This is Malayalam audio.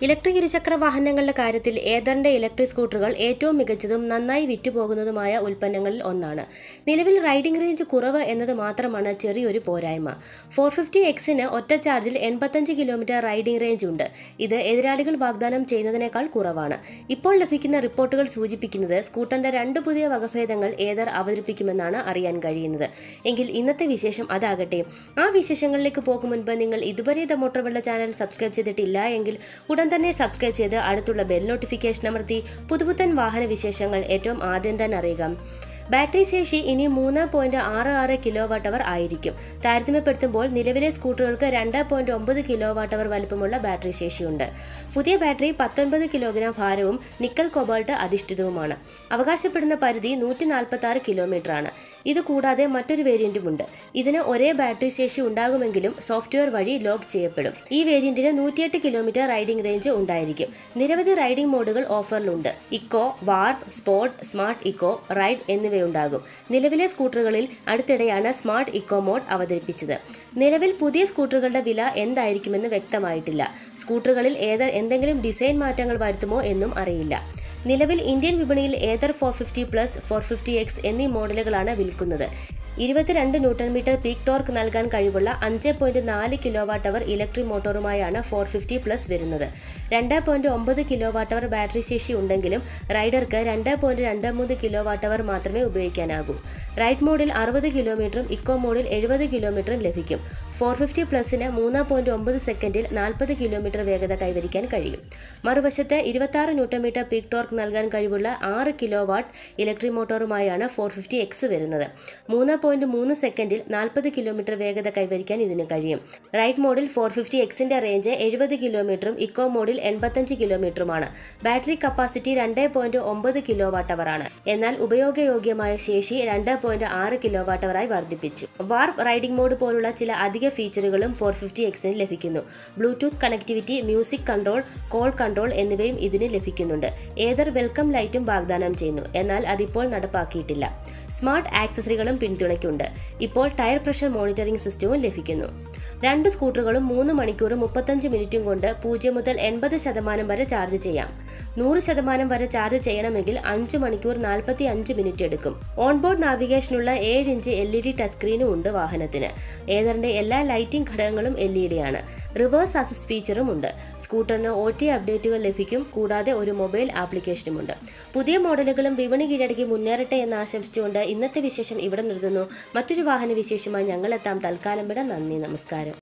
ഇലക്ട്രിക് ഇരുചക്ര വാഹനങ്ങളുടെ കാര്യത്തിൽ ഏതറിന്റെ ഇലക്ട്രിക് സ്കൂട്ടറുകൾ ഏറ്റവും മികച്ചതും നന്നായി വിറ്റുപോകുന്നതുമായ ഉൽപ്പന്നങ്ങളിൽ ഒന്നാണ് നിലവിൽ റൈഡിംഗ് റേഞ്ച് കുറവ് എന്നത് മാത്രമാണ് ചെറിയൊരു പോരായ്മ ഫോർ ഫിഫ്റ്റി എക്സിന് ഒറ്റ ചാർജിൽ എൺപത്തഞ്ച് കിലോമീറ്റർ റൈഡിംഗ് റേഞ്ച് ഉണ്ട് ഇത് എതിരാളികൾ വാഗ്ദാനം ചെയ്യുന്നതിനേക്കാൾ കുറവാണ് ഇപ്പോൾ ലഭിക്കുന്ന റിപ്പോർട്ടുകൾ സൂചിപ്പിക്കുന്നത് സ്കൂട്ടറിന്റെ രണ്ട് പുതിയ വകഭേദങ്ങൾ ഏതർ അവതരിപ്പിക്കുമെന്നാണ് അറിയാൻ കഴിയുന്നത് എങ്കിൽ ഇന്നത്തെ വിശേഷം അതാകട്ടെ ആ വിശേഷങ്ങളിലേക്ക് പോകും മുൻപ് നിങ്ങൾ ഇതുവരെ ദ മോട്ടോർ വെള്ള ചാനൽ സബ്സ്ക്രൈബ് ചെയ്തിട്ടില്ല എങ്കിൽ ഉടൻ തന്നെ സബ്സ്ക്രൈബ് ചെയ്ത് അടുത്തുള്ള ബെൽ നോട്ടിഫിക്കേഷൻ അമർത്തി പുതുപുത്തൻ വാഹന വിശേഷങ്ങൾ ഏറ്റവും ആദ്യം തന്നെ അറിയുക ബാറ്ററി ശേഷി ഇനി മൂന്ന് പോയിന്റ് ആറ് ആറ് കിലോ വാട്ട് അവർ ആയിരിക്കും താരതമ്യപ്പെടുത്തുമ്പോൾ നിലവിലെ സ്കൂട്ടറുകൾക്ക് രണ്ട് പോയിന്റ് ഒമ്പത് കിലോ വാട്ട് അവർ വലുപ്പമുള്ള ബാറ്ററി ശേഷിയുണ്ട് പുതിയ ബാറ്ററി പത്തൊൻപത് കിലോഗ്രാം ഭാരവും നിക്കൽ കൊബാൾട്ട് അധിഷ്ഠിതവുമാണ് അവകാശപ്പെടുന്ന പരിധി നൂറ്റി നാൽപ്പത്തി ആറ് കിലോമീറ്റർ ആണ് ഇത് കൂടാതെ മറ്റൊരു വേരിയന്റുമുണ്ട് ഇതിന് ഒരേ ബാറ്ററി ശേഷി ഉണ്ടാകുമെങ്കിലും സോഫ്റ്റ്വെയർ വഴി ലോക്ക് ചെയ്യപ്പെടും ഈ വേരിയന്റിന് നൂറ്റിയെട്ട് കിലോമീറ്റർ റൈഡിംഗ് റേഞ്ച് ഉണ്ടായിരിക്കും നിരവധി റൈഡിംഗ് മോഡുകൾ ഓഫറിലുണ്ട് eco warp sport smart eco ride എന്നിവയുണ്ടാകും നിലവിലെ സ്കൂട്ടറുകളിൽ അടുത്തിടെയാണ് സ്മാർട്ട് ഇക്കോ മോഡ് അവതരിപ്പിച്ചത് നിലവിൽ പുതിയ സ്കൂട്ടറുകളുടെ വില എന്തായിരിക്കുമെന്ന് വ്യക്തമായിട്ടില്ല സ്കൂട്ടറുകളിൽ ഏതർ എന്തെങ്കിലും ഡിസൈൻ മാറ്റങ്ങൾ വരുത്തുമോ എന്നും അറിയില്ല നിലവിൽ ഇന്ത്യൻ വിപണിയിൽ Ather four fifty plus four fifty X എന്നീ മോഡലുകളാണ് വിൽക്കുന്നത് ഇരുപത്തിരണ്ട് ന്യൂട്ടൺ മീറ്റർ പീക്ക് ടോർക്ക് നൽകാൻ കഴിവുള്ള അഞ്ച് പോയിന്റ് നാല് കിലോ വാട്ട് അവർ ഇലക്ട്രിക് മോട്ടോറുമായാണ് ഫോർ ഫിഫ്റ്റി പ്ലസ് വരുന്നത് രണ്ട് പോയിന്റ് ഒമ്പത് കിലോ വാട്ട് അവർ ബാറ്ററി ശേഷി ഉണ്ടെങ്കിലും റൈഡർക്ക് രണ്ട് പോയിന്റ് രണ്ട് മൂന്ന് കിലോ വാട്ട് അവർ മാത്രമേ ഉപയോഗിക്കാനാകൂ റൈഡ് മോഡിൽ അറുപത് കിലോമീറ്ററും ഇക്കോ മോഡിൽ എഴുപത് കിലോമീറ്ററും ലഭിക്കും ഫോർ ഫിഫ്റ്റി പ്ലസിന് മൂന്ന് പോയിന്റ് ഒമ്പത് സെക്കൻഡിൽ നാൽപ്പത് കിലോമീറ്റർ വേഗത കൈവരിക്കാൻ കഴിയും മറുവശത്ത് ഇരുപത്തി ആറ് ന്യൂട്ടൺ മീറ്റർ പീക്ക് ടോർക്ക് നൽകാൻ കഴിവുള്ള ആറ് കിലോ വാട്ട് ഇലക്ട്രിക് മോട്ടോറുമായാണ് ഫോർ ഫിഫ്റ്റി എക്സ് വരുന്നത് മൂന്ന് പോയിന്റ് മൂന്ന് സെക്കൻഡിൽ നാൽപ്പത് കിലോമീറ്റർ വേഗത കൈവരിക്കാൻ ഇതിന് കഴിയും റൈഡ് മോഡിൽ ഫോർ ഫിഫ്റ്റി എക്സിന്റെ റേഞ്ച് എഴുപത് കിലോമീറ്ററും ഇക്കോ മോഡിൽ എൺപത്തഞ്ച് കിലോമീറ്ററുമാണ് ബാറ്ററി കപ്പാസിറ്റി രണ്ട് പോയിന്റ് ഒമ്പത് കിലോ വാട്ട് അവറാണ് എന്നാൽ ഉപയോഗയോഗ്യമായ ശേഷി രണ്ട് പോയിന്റ് ആറ് കിലോ വാട്ട് അവറായി വർദ്ധിപ്പിച്ചു വാർപ്പ് റൈഡിംഗ് മോഡ് പോലുള്ള ചില അധിക ഫീച്ചറുകളും ഫോർ ഫിഫ്റ്റി എക്സിന് ലഭിക്കുന്നു Bluetooth connectivity music control call control എന്നിവയും ഇതിന് ലഭിക്കുന്നുണ്ട് ഏതർ വെൽക്കം ലൈറ്റും വാഗ്ദാനം ചെയ്യുന്നു എന്നാൽ അതിപ്പോൾ നടപ്പാക്കിയിട്ടില്ല സ്മാർട്ട് ആക്സസറികളും പിന്തുണയ്ക്കുണ്ട് ഇപ്പോൾ ടയർ പ്രഷർ മോണിറ്ററിംഗ് സിസ്റ്റവും ലഭിക്കുന്നു രണ്ട് സ്കൂട്ടറുകളും മൂന്ന് മണിക്കൂറും മുപ്പത്തഞ്ച് മിനിറ്റും കൊണ്ട് പൂജ്യം മുതൽ എൺപത് ശതമാനം വരെ ചാർജ് ചെയ്യാം നൂറ് ശതമാനം വരെ ചാർജ് ചെയ്യണമെങ്കിൽ അഞ്ച് മണിക്കൂർ നാൽപ്പത്തി അഞ്ച് മിനിറ്റ് എടുക്കും ഓൺബോർഡ് നാവിഗേഷനുള്ള ഏഴ് inch L E D touch സ്ക്രീനും ഉണ്ട് വാഹനത്തിന് ഏതറിന്റെ എല്ലാ ലൈറ്റിംഗ് ഘടകങ്ങളും എൽ ഇ ഡി ആണ് റിവേഴ്സ് അസിസ്റ്റ് ഫീച്ചറും ഉണ്ട് സ്കൂട്ടറിന് ഒ ടി അപ്ഡേറ്റുകൾ ലഭിക്കും കൂടാതെ ഒരു മൊബൈൽ ആപ്ലിക്കേഷനുമുണ്ട് പുതിയ മോഡലുകളും വിപണി കീഴടക്കി മുന്നേറട്ടെ എന്ന് ആശംസിച്ചുകൊണ്ട് ഇന്നത്തെ വിശേഷം ഇവിടെ നിർത്തുന്നു മറ്റൊരു വാഹന വിശേഷമായി ഞങ്ങളെത്താം തൽക്കാലം വിട നന്ദി നമസ്കാരം